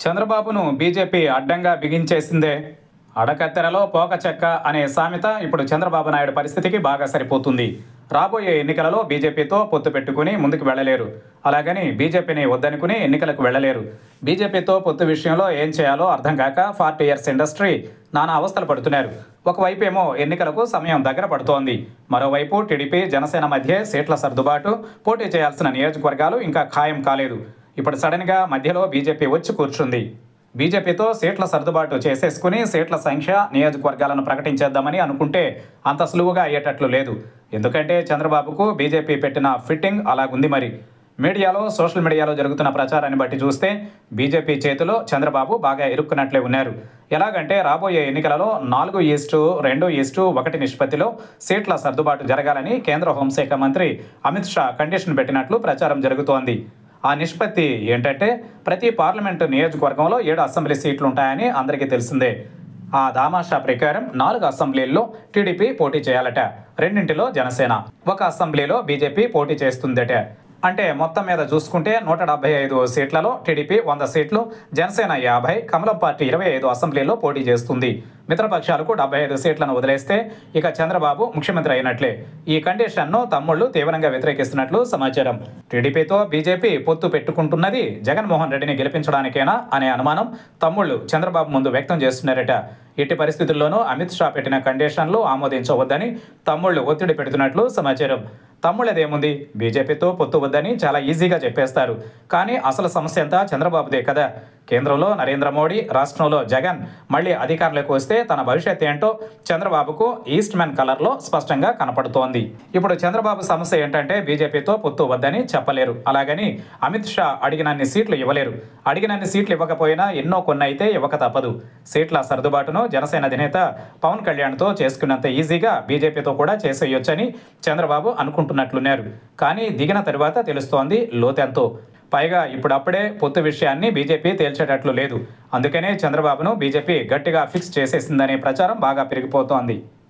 చంద్రబాబును బీజేపీ అడ్డంగా బిగించేసిందే అడకత్తెరలో పోక చెక్క అనే సామెత ఇప్పుడు చంద్రబాబు నాయుడు పరిస్థితికి బాగా సరిపోతుంది రాబోయే ఎన్నికలలో బీజేపీతో పొత్తు పెట్టుకుని ముందుకు వెళ్ళలేరు అలాగని బీజేపీని వద్దనుకుని ఎన్నికలకు వెళ్ళలేరు బీజేపీతో పొత్తు విషయంలో ఏం చేయాలో అర్థం కాక ఫార్టీ ఇయర్స్ ఇండస్ట్రీ నానా అవస్థలు పడుతున్నారు ఒకవైపు ఏమో ఎన్నికలకు సమయం దగ్గర పడుతోంది మరోవైపు టీడీపీ జనసేన మధ్య సీట్ల సర్దుబాటు పోటీ చేయాల్సిన నియోజకవర్గాలు ఇంకా ఖాయం కాలేదు ఇప్పుడు సడన్గా మధ్యలో బీజేపీ వచ్చి కూర్చుంది బీజేపీతో సీట్ల సర్దుబాటు చేసేసుకుని సీట్ల సంఖ్య నియోజకవర్గాలను ప్రకటించేద్దామని అనుకుంటే అంత సులువుగా అయ్యేటట్లు లేదు ఎందుకంటే చంద్రబాబుకు బీజేపీ పెట్టిన ఫిట్టింగ్ అలాగుంది మరి మీడియాలో సోషల్ మీడియాలో జరుగుతున్న ప్రచారాన్ని బట్టి చూస్తే బీజేపీ చేతిలో చంద్రబాబు బాగా ఇరుక్కున్నట్లే ఉన్నారు ఎలాగంటే రాబోయే ఎన్నికలలో నాలుగు ఈస్టు రెండు ఈస్టు ఒకటి నిష్పత్తిలో సీట్ల సర్దుబాటు జరగాలని కేంద్ర హోంశాఖ మంత్రి అమిత్ షా కండిషన్ పెట్టినట్లు ప్రచారం జరుగుతోంది ఆ నిష్పత్తి ఏంటంటే ప్రతి పార్లమెంటు నియోజకవర్గంలో ఏడు అసెంబ్లీ సీట్లు ఉంటాయని అందరికీ తెలిసిందే ఆ దామాషా ప్రకారం నాలుగు అసెంబ్లీల్లో టీడీపీ పోటీ చేయాలట రెండింటిలో జనసేన ఒక అసెంబ్లీలో బీజేపీ పోటీ చేస్తుందట అంటే మొత్తం మీద చూసుకుంటే నూట డెబ్బై ఐదు సీట్లలో టీడీపీ వంద సీట్లు జనసేన యాభై కమలం పార్టీ ఇరవై ఐదు అసెంబ్లీలో పోటీ చేస్తుంది మిత్రపక్షాలకు డెబ్బై ఐదు సీట్లను వదిలేస్తే ఇక చంద్రబాబు ముఖ్యమంత్రి అయినట్లే ఈ కండిషన్ను తమ్ముళ్ళు తీవ్రంగా వ్యతిరేకిస్తున్నట్లు సమాచారం టీడీపీతో బీజేపీ పొత్తు పెట్టుకుంటున్నది జగన్మోహన్ రెడ్డిని గెలిపించడానికేనా అనే అనుమానం తమ్ముళ్ళు చంద్రబాబు ముందు వ్యక్తం చేస్తున్నారట ఎట్టి పరిస్థితుల్లోనూ అమిత్ షా పెట్టిన కండిషన్లు ఆమోదించవద్దని తమ్ముళ్ళు ఒత్తిడి పెడుతున్నట్లు సమాచారం తమ్ముళ్ళదేముంది బీజేపీతో పొత్తు వద్దని చాలా ఈజీగా చెప్పేస్తారు కానీ అసలు సమస్య అంతా చంద్రబాబుదే కదా కేంద్రంలో నరేంద్ర మోడీ రాష్ట్రంలో జగన్ మళ్ళీ అధికారంలోకి వస్తే తన భవిష్యత్ ఏంటో చంద్రబాబుకు ఈస్ట్ మ్యాన్ కలర్లో స్పష్టంగా కనపడుతోంది ఇప్పుడు చంద్రబాబు సమస్య ఏంటంటే బీజేపీతో పొత్తు వద్దని చెప్పలేరు అలాగని అమిత్ షా అడిగినన్ని సీట్లు ఇవ్వలేరు అడిగినన్ని సీట్లు ఇవ్వకపోయినా ఎన్నో కొన్ని అయితే ఇవ్వక తప్పదు సీట్ల సర్దుబాటును జనసేన అధినేత పవన్ కళ్యాణ్తో చేసుకున్నంత ఈజీగా బీజేపీతో కూడా చేసేయొచ్చని చంద్రబాబు అనుకుంటున్నట్లున్నారు కానీ దిగిన తరువాత తెలుస్తోంది లోతెంతో పైగా ఇప్పుడప్పుడే పొత్తు విషయాన్ని బీజేపీ తేల్చేటట్లు లేదు అందుకనే చంద్రబాబును బీజేపీ గట్టిగా ఫిక్స్ చేసేసిందనే ప్రచారం బాగా పెరిగిపోతోంది